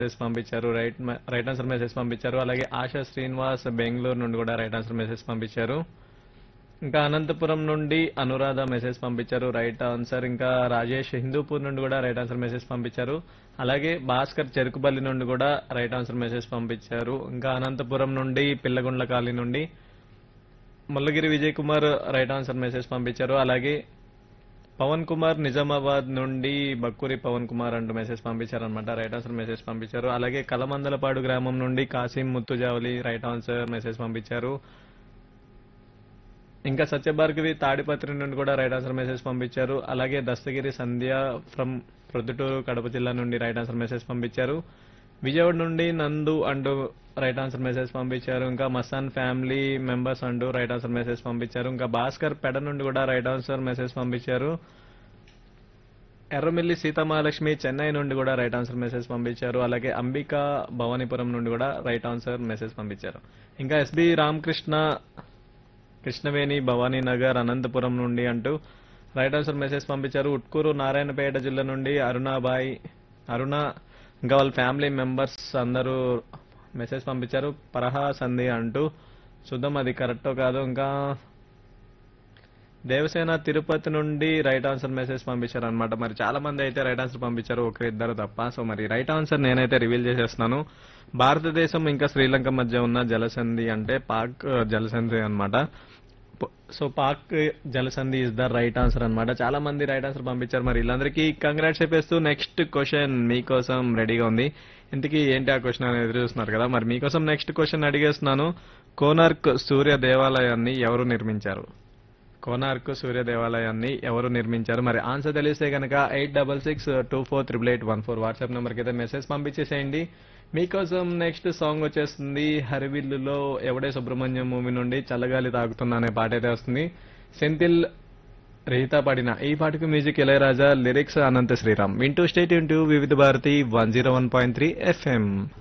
message పంపించారు right మ- right answer message పంపించారు అలాగే ఆశా శ్రీనివాస్ బెంగళూరు నుండి కూడా రైట్ ఆన్సర్ మెసేజ్ పంపించారు ఇంకా అనంతపురం నుండి అనురాధ మెసేజ్ పంపించారు రైట్ ఆన్సర్ ఇంకా రాజేష్ హిందూపూర్ నుండి కూడా రైట్ ఆన్సర్ మెసేజ్ పంపించారు అలాగే భాస్కర్ చెరుకుపల్లి నుండి కూడా రైట్ ఆన్సర్ మెసేజ్ పంపించారు ఇంకా అనంతపురం నుండి పిల్లగుండ్ల కాలనీ నుండి Mullagiri Vijay Kumar right answer message పంపించారు అలాగే పవన్ కుమార్ నిజామాబాద్ నుండి బక్కూరి పవన్ కుమార్ అంటూ మెసేజ్ పంపించారు అనమాట రైట్ ఆన్సర్ మెసేజ్ పంపించారు అలాగే కలమందలపాడు గ్రామం నుండి Kasim Muthujavali right answer message పంపించారు ఇంకా సత్యభార్గవి తాడిపత్రి నుండి కూడా రైట్ ఆన్సర్ మెసేజ్ పంపించారు అలాగే దస్తగిరి సంధ్య ఫ్రమ్ ప్రొద్దుటూరు కడప జిల్లా నుండి రైట్ ఆన్సర్ మెసేజ్ పంపించారు విజయవాడ నుండి నందు అంటూ రైట్ ఆన్సర్ మెసేజ్ పంపించారు ఇంకా మస్తాన్ ఫ్యామిలీ మెంబర్స్ అంటూ రైట్ ఆన్సర్ మెసేజ్ పంపించారు ఇంకా భాస్కర్ పెడ నుండి కూడా రైట్ ఆన్సర్ మెసేజ్ పంపించారు ఎర్రమిల్లి సీతమహాలక్ష్మి చెన్నై నుండి కూడా రైట్ ఆన్సర్ మెసేజ్ పంపించారు అలాగే అంబిక భవానీపురం నుండి కూడా రైట్ ఆన్సర్ మెసేజ్ పంపించారు ఇంకా ఎస్బి రామకృష్ణ కృష్ణవేణి భవానీ నగర్ అనంతపురం నుండి అంటూ రైట్ ఆన్సర్ మెసేజ్ పంపించారు ఉట్కూరు నారాయణపేట జిల్లా నుండి అరుణాబాయి అరుణ ఇంకా వాళ్ళ ఫ్యామిలీ మెంబర్స్ అందరూ మెసేజ్ పంపించారు పరహా సంధి అంటూ చూద్దాం అది కరెక్టో కాదు ఇంకా దేవసేన తిరుపతి నుండి రైట్ ఆన్సర్ మెసేజ్ పంపించారు అనమాట మరి చాలా మంది అయితే రైట్ ఆన్సర్ పంపించారు ఒక ఇద్దరు తప్ప సో మరి రైట్ ఆన్సర్ నేనైతే రివీల్ చేసేస్తున్నాను భారతదేశం ఇంకా శ్రీలంక మధ్య ఉన్న జలసంధి అంటే పాక్ ఆ, జలసంధి అన్నమాట ప- సో పాక్ జలసంధి ఇస్ ద రైట్ ఆన్సర్ అన్నమాట చాలా మంది రైట్ ఆన్సర్ పంపించారు మరి వీళ్ళందరికీ కంగ్రాట్స్ చెప్పేస్తూ నెక్స్ట్ క్వశ్చన్ మీకోసం రెడీగా ఉంది ఇంతకీ ఏంటి ఆ క్వశ్చన్ అని ఎదురు చూస్తున్నారు కదా మరి మీకోసం నెక్స్ట్ క్వశ్చన్ అడిగేస్తున్నాను కోనార్క్ సూర్య దేవాలయాన్ని ఎవరు నిర్మించారు కోనార్క్ సూర్య దేవాలయాన్ని ఎవరు నిర్మించారు మరి ఆన్సర్ తెలిస్తే కనుక eight double six two four triple eight one four WhatsApp నెంబర్కి అయితే మెసేజ్ పంపించేసేయండి మీకోసం నెక్స్ట్ సాంగ్ వచ్చేస్తుంది హరివిల్లులో ఎవడే సుబ్రహ్మణ్యం మూవీ నుండి చల్లగాలి తాగుతున్నా అనే పాట అయితే వస్తుంది సెంతిల్ రహిత పాడిన ఈ పాటకు మ్యూజిక్ ఇళయరాజా లిరిక్స్ అనంత శ్రీరామ్ వింటూ స్టేట్ ఇంటూ Vividh Bharati one zero one point three FM